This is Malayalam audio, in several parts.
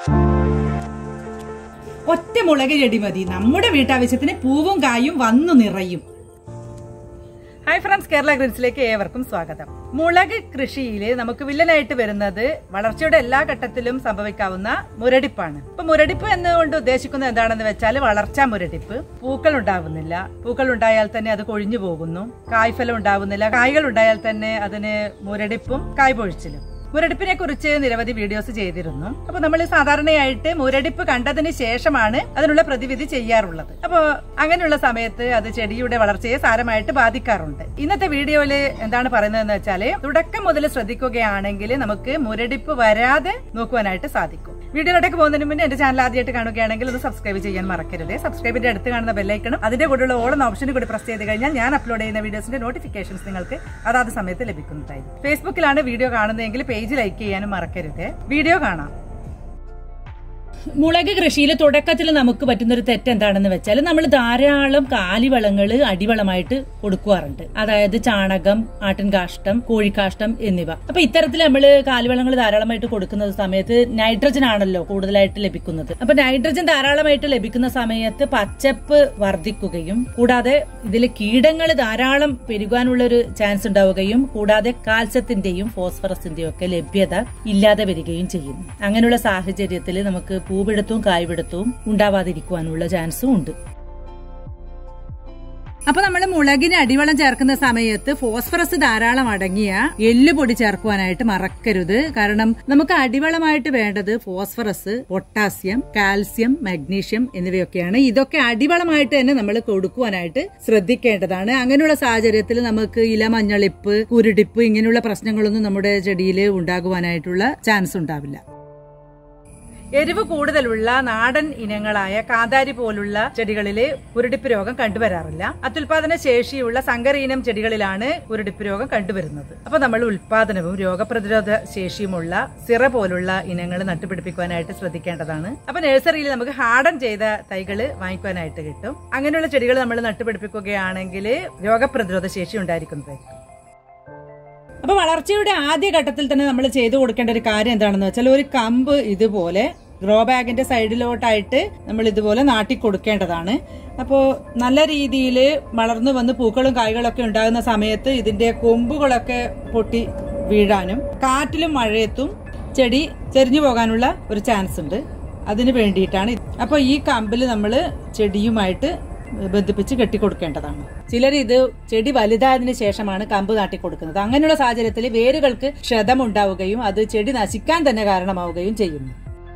ഒറ്റ മുളക് ചെടി മതി നമ്മുടെ വീട്ടാവശ്യത്തിന് പൂവും കായും വന്നു നിറയും ഹായ് ഫ്രണ്ട്സ് കേരള ഗ്രിൻസിലേക്ക് ഏവർക്കും സ്വാഗതം മുളക് കൃഷിയിൽ നമുക്ക് വില്ലനായിട്ട് വരുന്നത് വളർച്ചയുടെ എല്ലാ ഘട്ടത്തിലും സംഭവിക്കാവുന്ന മുരടിപ്പാണ് ഇപ്പൊ മുരടിപ്പ് എന്നുകൊണ്ട് ഉദ്ദേശിക്കുന്നത് എന്താണെന്ന് വെച്ചാൽ വളർച്ചാ മുരടിപ്പ് പൂക്കൾ ഉണ്ടാവുന്നില്ല പൂക്കൾ ഉണ്ടായാൽ തന്നെ അത് കൊഴിഞ്ഞു പോകുന്നു കായ്ഫലം ഉണ്ടാവുന്നില്ല കായ്കൾ ഉണ്ടായാൽ തന്നെ അതിന് മുരടിപ്പും കായ്പൊഴിച്ചിലും മുരടിപ്പിനെ കുറിച്ച് നിരവധി വീഡിയോസ് ചെയ്തിരുന്നു അപ്പൊ നമ്മൾ സാധാരണയായിട്ട് മുരടിപ്പ് കണ്ടതിന് ശേഷമാണ് അതിനുള്ള പ്രതിവിധി ചെയ്യാറുള്ളത് അപ്പൊ അങ്ങനെയുള്ള സമയത്ത് അത് ചെടിയുടെ വളർച്ചയെ സാരമായിട്ട് ബാധിക്കാറുണ്ട് ഇന്നത്തെ വീഡിയോയിൽ എന്താണ് പറയുന്നതെന്ന് വെച്ചാല് തുടക്കം മുതൽ ശ്രദ്ധിക്കുകയാണെങ്കിൽ നമുക്ക് മുരടിപ്പ് വരാതെ നോക്കുവാനായിട്ട് സാധിക്കും വീഡിയോയിലേക്ക് പോകുന്നതിന് മുന്നേ എന്റെ ചാനൽ ആദ്യമായിട്ട് കാണുകയാണെങ്കിൽ അത് സബ്സ്ക്രൈബ് ചെയ്യാൻ മറക്കരുത് സബ്സ്ക്രൈബിന്റെ അടുത്ത് കാണുന്ന ബെല്ലൈക്കണം അതിന്റെ കൂടെയുള്ള ഓളം ഓപ്ഷനും കൂടി പ്രസ് ചെയ്ത് കഴിഞ്ഞാൽ ഞാൻ അപ്ലോഡ് ചെയ്യുന്ന വീഡിയോസിന്റെ നോട്ടിഫിക്കേഷൻസ് നിങ്ങൾക്ക് അതാത് സമയത്ത് ലഭിക്കുന്നതായിരിക്കും ഫേസ്ബുക്കിലാണ് വീഡിയോ കാണുന്നതെങ്കിൽ പേജ് ലൈക്ക് ചെയ്യാനും മറക്കരുത് വീഡിയോ കാണാം മുളക് കൃഷിയിൽ തുടക്കത്തിൽ നമുക്ക് പറ്റുന്ന ഒരു തെറ്റ് എന്താണെന്ന് വെച്ചാൽ നമ്മൾ ധാരാളം കാലിവളങ്ങൾ അടിവളമായിട്ട് കൊടുക്കാറുണ്ട് അതായത് ചാണകം ആട്ടിൻകാഷ്ടം കോഴിക്കാഷ്ടം എന്നിവ അപ്പൊ ഇത്തരത്തിൽ നമ്മൾ കാലിവളങ്ങൾ ധാരാളമായിട്ട് കൊടുക്കുന്ന സമയത്ത് നൈട്രജൻ ആണല്ലോ കൂടുതലായിട്ട് ലഭിക്കുന്നത് അപ്പൊ നൈട്രജൻ ധാരാളമായിട്ട് ലഭിക്കുന്ന സമയത്ത് പച്ചപ്പ് വർദ്ധിക്കുകയും കൂടാതെ ഇതിൽ കീടങ്ങൾ ധാരാളം പെരുകാനുള്ള ഒരു ചാൻസ് ഉണ്ടാവുകയും കൂടാതെ കാൽസ്യത്തിന്റെയും ഫോസ്ഫറസിന്റെയും ഒക്കെ ലഭ്യത ഇല്ലാതെ വരികയും ചെയ്യുന്നു അങ്ങനെയുള്ള സാഹചര്യത്തിൽ നമുക്ക് പൂവിടുത്തവും കായ്പിടുത്തവും ഉണ്ടാവാതിരിക്കുവാനുള്ള ചാൻസും ഉണ്ട് അപ്പൊ നമ്മൾ മുളകിന് അടിവളം ചേർക്കുന്ന സമയത്ത് ഫോസ്ഫറസ് ധാരാളം അടങ്ങിയ എല്ലുപൊടി ചേർക്കുവാനായിട്ട് മറക്കരുത് കാരണം നമുക്ക് അടിവളമായിട്ട് വേണ്ടത് ഫോസ്ഫറസ് പൊട്ടാസ്യം കാൽസ്യം മഗ്നീഷ്യം എന്നിവയൊക്കെയാണ് ഇതൊക്കെ അടിവളമായിട്ട് തന്നെ നമ്മൾ കൊടുക്കുവാനായിട്ട് ശ്രദ്ധിക്കേണ്ടതാണ് അങ്ങനെയുള്ള സാഹചര്യത്തിൽ നമുക്ക് ഇല മഞ്ഞളിപ്പ് കുരുടിപ്പ് ഇങ്ങനെയുള്ള പ്രശ്നങ്ങളൊന്നും നമ്മുടെ ചെടിയിൽ ഉണ്ടാകുവാനായിട്ടുള്ള ചാൻസ് ഉണ്ടാവില്ല എരിവ് കൂടുതലുള്ള നാടൻ ഇനങ്ങളായ കാന്താരി പോലുള്ള ചെടികളില് കുരുടിപ്പ് രോഗം കണ്ടുവരാറില്ല അത്യുൽപാദന ശേഷിയുള്ള സങ്കര ഇനം ചെടികളിലാണ് കുരുടിപ്പ് രോഗം കണ്ടുവരുന്നത് അപ്പൊ നമ്മൾ ഉൽപാദനവും രോഗപ്രതിരോധ ശേഷിയുമുള്ള സിറ പോലുള്ള ഇനങ്ങൾ നട്ടുപിടിപ്പിക്കുവാനായിട്ട് ശ്രദ്ധിക്കേണ്ടതാണ് അപ്പൊ നഴ്സറിയിൽ നമുക്ക് ഹാർഡൻ ചെയ്ത തൈകൾ വാങ്ങിക്കുവാനായിട്ട് കിട്ടും അങ്ങനെയുള്ള ചെടികൾ നമ്മൾ നട്ടുപിടിപ്പിക്കുകയാണെങ്കിൽ രോഗപ്രതിരോധ ശേഷി ഉണ്ടായിരിക്കുന്നതായിരിക്കും അപ്പൊ വളർച്ചയുടെ ആദ്യ ഘട്ടത്തിൽ തന്നെ നമ്മൾ ചെയ്തു കൊടുക്കേണ്ട ഒരു കാര്യം എന്താണെന്ന് വെച്ചാൽ ഒരു കമ്പ് ഇതുപോലെ ഗ്രോ ബാഗിന്റെ സൈഡിലോട്ടായിട്ട് നമ്മൾ ഇതുപോലെ നാട്ടി കൊടുക്കേണ്ടതാണ് അപ്പോൾ നല്ല രീതിയിൽ വളർന്നു വന്ന് പൂക്കളും കായ്കളൊക്കെ ഉണ്ടാകുന്ന സമയത്ത് ഇതിന്റെ കൊമ്പുകളൊക്കെ പൊട്ടി വീഴാനും കാറ്റിലും മഴയത്തും ചെടി ചെരിഞ്ഞു പോകാനുള്ള ഒരു ചാൻസ് ഉണ്ട് അതിന് വേണ്ടിയിട്ടാണ് അപ്പോൾ ഈ കമ്പിൽ നമ്മൾ ചെടിയുമായിട്ട് ബന്ധിപ്പിച്ച് കെട്ടിക്കൊടുക്കേണ്ടതാണ് ചിലർ ഇത് ചെടി വലുതായതിനു ശേഷമാണ് കമ്പ് നാട്ടി കൊടുക്കുന്നത് അങ്ങനെയുള്ള സാഹചര്യത്തിൽ വേരുകൾക്ക് ക്ഷതമുണ്ടാവുകയും അത് ചെടി നശിക്കാൻ തന്നെ കാരണമാവുകയും ചെയ്യുന്നു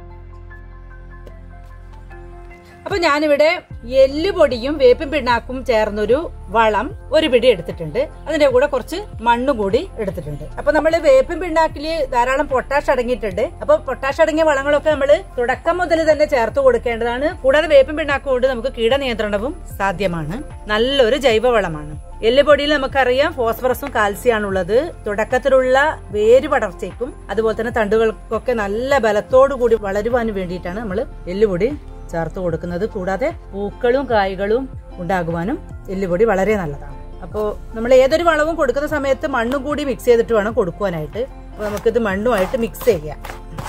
അപ്പൊ ഞാനിവിടെ എല്ലുപൊടിയും വേപ്പിൻ പിണ്ണാക്കും ചേർന്നൊരു വളം ഒരു പിടി എടുത്തിട്ടുണ്ട് അതിന്റെ കൂടെ കുറച്ച് മണ്ണ് കൂടി എടുത്തിട്ടുണ്ട് അപ്പൊ നമ്മൾ വേപ്പിൻ പിണ്ണാക്കില് ധാരാളം പൊട്ടാഷ് അടങ്ങിയിട്ടുണ്ട് അപ്പൊ പൊട്ടാഷ് അടങ്ങിയ വളങ്ങളൊക്കെ നമ്മൾ തുടക്കം മുതൽ തന്നെ ചേർത്ത് കൊടുക്കേണ്ടതാണ് കൂടാതെ വേപ്പിൻ പിണ്ണാക്ക് കൊണ്ട് നമുക്ക് കീടനിയന്ത്രണവും സാധ്യമാണ് നല്ലൊരു ജൈവവളമാണ് എല്ലുപൊടിയിൽ നമുക്കറിയാം ഫോസ്ഫറസും കാൽസ്യമാണ് ഉള്ളത് തുടക്കത്തിലുള്ള വേര് പടർച്ചയ്ക്കും അതുപോലെ തന്നെ തണ്ടുകൾക്കൊക്കെ നല്ല ബലത്തോടു കൂടി വളരുവാനും വേണ്ടിയിട്ടാണ് നമ്മൾ എല്ലുപൊടി ചേർത്ത് കൊടുക്കുന്നത് കൂടാതെ പൂക്കളും കായ്കളും ഉണ്ടാകുവാനും എല്ലുപൊടി വളരെ നല്ലതാണ് അപ്പോൾ നമ്മൾ ഏതൊരു വളവും കൊടുക്കുന്ന സമയത്ത് മണ്ണും കൂടി മിക്സ് ചെയ്തിട്ട് വേണം കൊടുക്കുവാനായിട്ട് അപ്പോൾ നമുക്കിത് മണ്ണുമായിട്ട് മിക്സ് ചെയ്യാം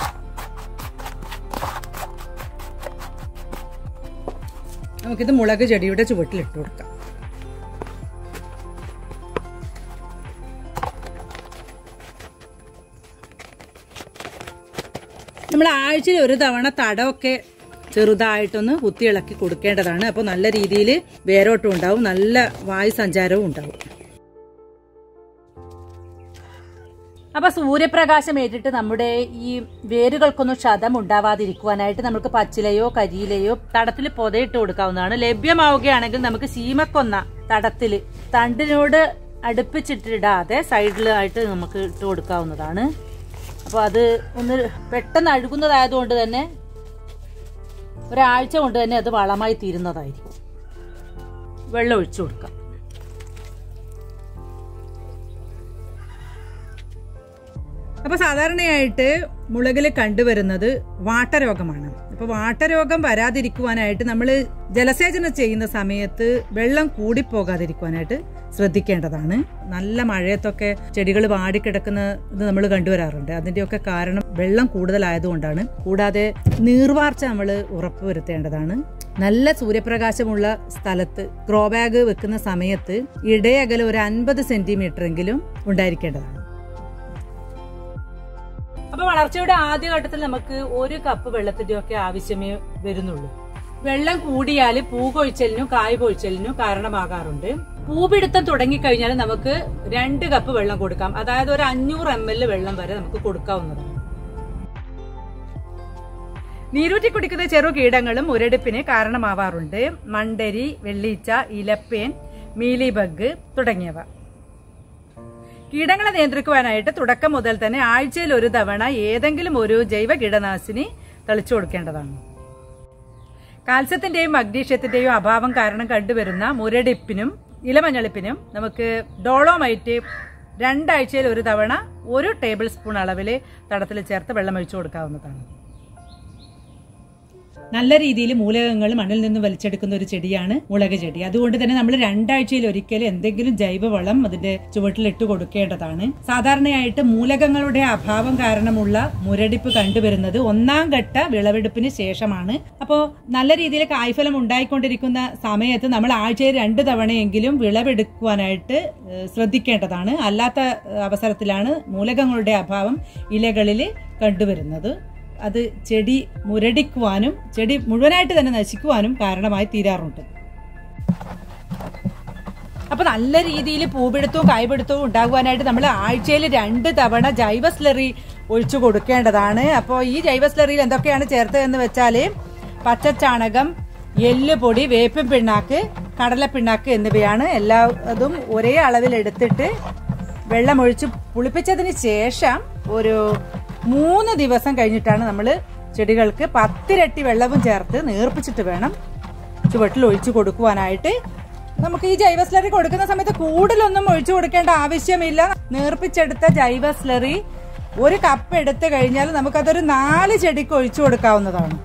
നമുക്കിത് മുളക് ചെടിയുടെ ചുവട്ടിൽ ഇട്ട് കൊടുക്കാം നമ്മൾ ആഴ്ചയിൽ ഒരു തവണ തടമൊക്കെ ചെറുതായിട്ടൊന്ന് കുത്തിയിളക്കി കൊടുക്കേണ്ടതാണ് അപ്പോൾ നല്ല രീതിയിൽ വേരോട്ടം ഉണ്ടാവും നല്ല വായു സഞ്ചാരവും ഉണ്ടാവും അപ്പൊ സൂര്യപ്രകാശം ഏറ്റിട്ട് നമ്മുടെ ഈ വേരുകൾക്കൊന്നും ക്ഷതം ഉണ്ടാവാതിരിക്കുവാനായിട്ട് നമുക്ക് പച്ചിലയോ കരിയിലയോ തടത്തിൽ പൊതയിട്ട് കൊടുക്കാവുന്നതാണ് ലഭ്യമാവുകയാണെങ്കിൽ നമുക്ക് ശീമക്കൊന്ന തടത്തില് തണ്ടിനോട് അടുപ്പിച്ചിട്ടിടാതെ സൈഡിലായിട്ട് നമുക്ക് ഇട്ട് കൊടുക്കാവുന്നതാണ് അപ്പോൾ അത് ഒന്ന് പെട്ടെന്ന് അഴുകുന്നതായതുകൊണ്ട് തന്നെ ഒരാഴ്ച കൊണ്ട് തന്നെ അത് വളമായി തീരുന്നതായിരിക്കും വെള്ളം ഒഴിച്ചു കൊടുക്കാം അപ്പൊ സാധാരണയായിട്ട് മുളകിൽ കണ്ടുവരുന്നത് വാട്ടരോഗമാണ് അപ്പൊ വാട്ടരോഗം വരാതിരിക്കുവാനായിട്ട് നമ്മൾ ജലസേചനം ചെയ്യുന്ന സമയത്ത് വെള്ളം കൂടിപ്പോകാതിരിക്കുവാനായിട്ട് ശ്രദ്ധിക്കേണ്ടതാണ് നല്ല മഴയത്തൊക്കെ ചെടികൾ വാടിക്കിടക്കുന്ന ഇത് നമ്മൾ കണ്ടുവരാറുണ്ട് അതിന്റെയൊക്കെ കാരണം വെള്ളം കൂടുതലായതുകൊണ്ടാണ് കൂടാതെ നീർവാർച്ച നമ്മൾ ഉറപ്പുവരുത്തേണ്ടതാണ് നല്ല സൂര്യപ്രകാശമുള്ള സ്ഥലത്ത് ഗ്രോ ബാഗ് വെക്കുന്ന സമയത്ത് ഇടയകലം ഒരു അൻപത് സെന്റിമീറ്റർ എങ്കിലും ഉണ്ടായിരിക്കേണ്ടതാണ് അപ്പൊ വളർച്ചയുടെ ആദ്യഘട്ടത്തിൽ നമുക്ക് ഒരു കപ്പ് വെള്ളത്തിന്റെ ഒക്കെ ആവശ്യമേ വരുന്നുള്ളൂ വെള്ളം കൂടിയാൽ പൂ കൊഴിച്ചലിനും കായ് കൊഴിച്ചലിനും കാരണമാകാറുണ്ട് പൂപിടുത്തം തുടങ്ങിക്കഴിഞ്ഞാൽ നമുക്ക് രണ്ട് കപ്പ് വെള്ളം കൊടുക്കാം അതായത് ഒരു അഞ്ഞൂറ് എം എൽ വെള്ളം വരെ നമുക്ക് കൊടുക്കാവുന്നതാണ് നീരൂറ്റി കുടിക്കുന്ന ചെറു കീടങ്ങളും മുരടിപ്പിന് കാരണമാവാറുണ്ട് മണ്ടരി വെള്ളീച്ച ഇലപ്പേൻ മീലിബഗ് തുടങ്ങിയവ കീടങ്ങളെ നിയന്ത്രിക്കുവാനായിട്ട് തുടക്കം മുതൽ തന്നെ ആഴ്ചയിൽ ഒരു തവണ ഏതെങ്കിലും ഒരു ജൈവ കീടനാശിനി തളിച്ചു കൊടുക്കേണ്ടതാണ് കാൽസ്യത്തിന്റെയും മഗ്നീഷ്യത്തിന്റെയും അഭാവം കാരണം കണ്ടുവരുന്ന മുരടിപ്പിനും ഇലമഞ്ഞളിപ്പിനും നമുക്ക് ഡോളോമൈറ്റ് രണ്ടാഴ്ചയിൽ ഒരു തവണ ഒരു ടേബിൾ സ്പൂൺ അളവിൽ തടത്തിൽ ചേർത്ത് വെള്ളം ഒഴിച്ചു കൊടുക്കാവുന്നതാണ് നല്ല രീതിയിൽ മൂലകങ്ങൾ മണ്ണിൽ നിന്ന് വലിച്ചെടുക്കുന്ന ഒരു ചെടിയാണ് മുളക് ചെടി അതുകൊണ്ട് തന്നെ നമ്മൾ രണ്ടാഴ്ചയിൽ ഒരിക്കൽ എന്തെങ്കിലും ജൈവവളം അതിന്റെ ചുവട്ടിൽ ഇട്ട് കൊടുക്കേണ്ടതാണ് സാധാരണയായിട്ട് മൂലകങ്ങളുടെ അഭാവം കാരണമുള്ള മുരടിപ്പ് കണ്ടുവരുന്നത് ഒന്നാം ഘട്ട വിളവെടുപ്പിന് ശേഷമാണ് അപ്പോൾ നല്ല രീതിയിൽ കായ്ഫലം ഉണ്ടായിക്കൊണ്ടിരിക്കുന്ന സമയത്ത് നമ്മൾ ആഴ്ചയിൽ രണ്ട് തവണയെങ്കിലും വിളവെടുക്കുവാനായിട്ട് ഏഹ്, ശ്രദ്ധിക്കേണ്ടതാണ് അല്ലാത്ത ഏഹ്, അവസരത്തിലാണ് മൂലകങ്ങളുടെ അഭാവം ഇലകളിൽ കണ്ടുവരുന്നത് അത് ചെടി മുരടിക്കുവാനും ചെടി മുഴുവനായിട്ട് തന്നെ നശിക്കുവാനും കാരണമായി തീരാറുണ്ട് അപ്പൊ നല്ല രീതിയിൽ പൂപിടുത്തവും കായ്പിടുത്തവും ഉണ്ടാകുവാനായിട്ട് നമ്മൾ ആഴ്ചയിൽ രണ്ട് തവണ ജൈവ സ്ലറി ഒഴിച്ചു കൊടുക്കേണ്ടതാണ് അപ്പോൾ ഈ ജൈവ സ്ലറിയിൽ എന്തൊക്കെയാണ് ചേർത്തതെന്ന് വെച്ചാൽ പച്ചച്ചാണകം എല്ലുപൊടി വേപ്പിൻ പിണ്ണാക്ക് കടലപ്പിണ്ണാക്ക് എന്നിവയാണ് എല്ലാതും ഒരേ അളവിൽ എടുത്തിട്ട് വെള്ളമൊഴിച്ച് പുളിപ്പിച്ചതിന് ശേഷം ഒരു മൂന്ന് ദിവസം കഴിഞ്ഞിട്ടാണ് നമ്മൾ ചെടികൾക്ക് പത്തിരട്ടി വെള്ളവും ചേർത്ത് നീർപ്പിച്ചിട്ട് വേണം ചുവട്ടിൽ ഒഴിച്ചു കൊടുക്കുവാനായിട്ട് നമുക്ക് ഈ ജൈവ സ്ലറി കൊടുക്കുന്ന സമയത്ത് കൂടുതലൊന്നും ഒഴിച്ചു കൊടുക്കേണ്ട ആവശ്യമില്ല നീർപ്പിച്ചെടുത്ത ജൈവ സ്ലറി ഒരു കപ്പ് എടുത്തു കഴിഞ്ഞാൽ നമുക്കതൊരു നാല് ചെടിക്ക് ഒഴിച്ചു കൊടുക്കാവുന്നതാണ്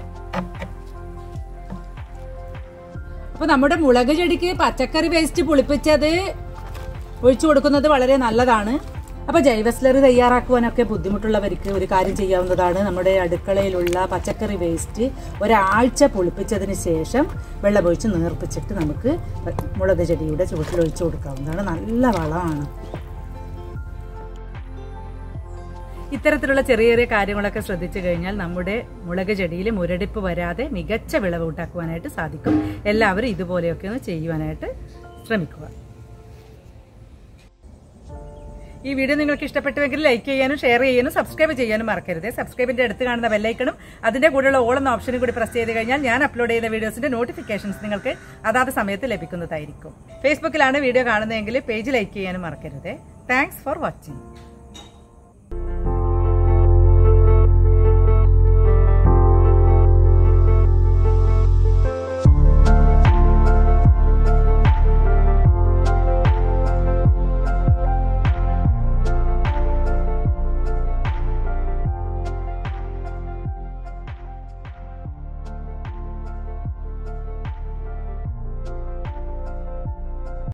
അപ്പൊ നമ്മുടെ മുളക് ചെടിക്ക് പച്ചക്കറി വേസ്റ്റ് പുളിപ്പിച്ചത് ഒഴിച്ചു കൊടുക്കുന്നത് വളരെ നല്ലതാണ് അപ്പൊ ജൈവ സ്ലറി തയ്യാറാക്കുവാനൊക്കെ ബുദ്ധിമുട്ടുള്ളവർക്ക് ഒരു കാര്യം ചെയ്യാവുന്നതാണ് നമ്മുടെ അടുക്കളയിലുള്ള പച്ചക്കറി വേസ്റ്റ് ഒരാഴ്ച പുളിപ്പിച്ചതിന് ശേഷം വെള്ളമൊഴിച്ച് നേർപ്പിച്ചിട്ട് നമുക്ക് മുളക് ചെടിയുടെ ചുവട്ടിൽ ഒഴിച്ചു കൊടുക്കാവുന്നതാണ് നല്ല വളമാണ് ഇത്തരത്തിലുള്ള ചെറിയ ചെറിയ കാര്യങ്ങളൊക്കെ ശ്രദ്ധിച്ചു കഴിഞ്ഞാൽ നമ്മുടെ മുളക് ചെടിയിൽ മുരടിപ്പ് വരാതെ മികച്ച വിളവ് ഉണ്ടാക്കുവാനായിട്ട് സാധിക്കും എല്ലാവരും ഇതുപോലെയൊക്കെ ഒന്ന് ചെയ്യുവാനായിട്ട് ശ്രമിക്കുക ഈ വീഡിയോ നിങ്ങൾക്ക് ഇഷ്ടപ്പെട്ടുവെങ്കിൽ ലൈക്ക് ചെയ്യാനും ഷെയർ ചെയ്യാനും സബ്സ്ക്രൈബ് ചെയ്യാനും മറക്കരുത് സബ്സ്ക്രൈബിന്റെ അടുത്ത് കാണുന്ന ബെല്ലൈക്കണും അതിന്റെ കൂടെയുള്ള ഓൾ എന്ന ഓപ്ഷനും കൂടി പ്രസ് ചെയ്ത് കഴിഞ്ഞാൽ ഞാൻ അപ്ലോഡ് ചെയ്ത വീഡിയോസിന്റെ നോട്ടിഫിക്കേഷൻസ് നിങ്ങൾക്ക് അതാത് സമയത്ത് ലഭിക്കുന്നതായിരിക്കും ഫേസ്ബുക്കിലാണ് വീഡിയോ കാണുന്നതെങ്കിൽ പേജ് ലൈക്ക് ചെയ്യാനും മറക്കരുത് താങ്ക്സ് ഫോർ വാച്ചിങ്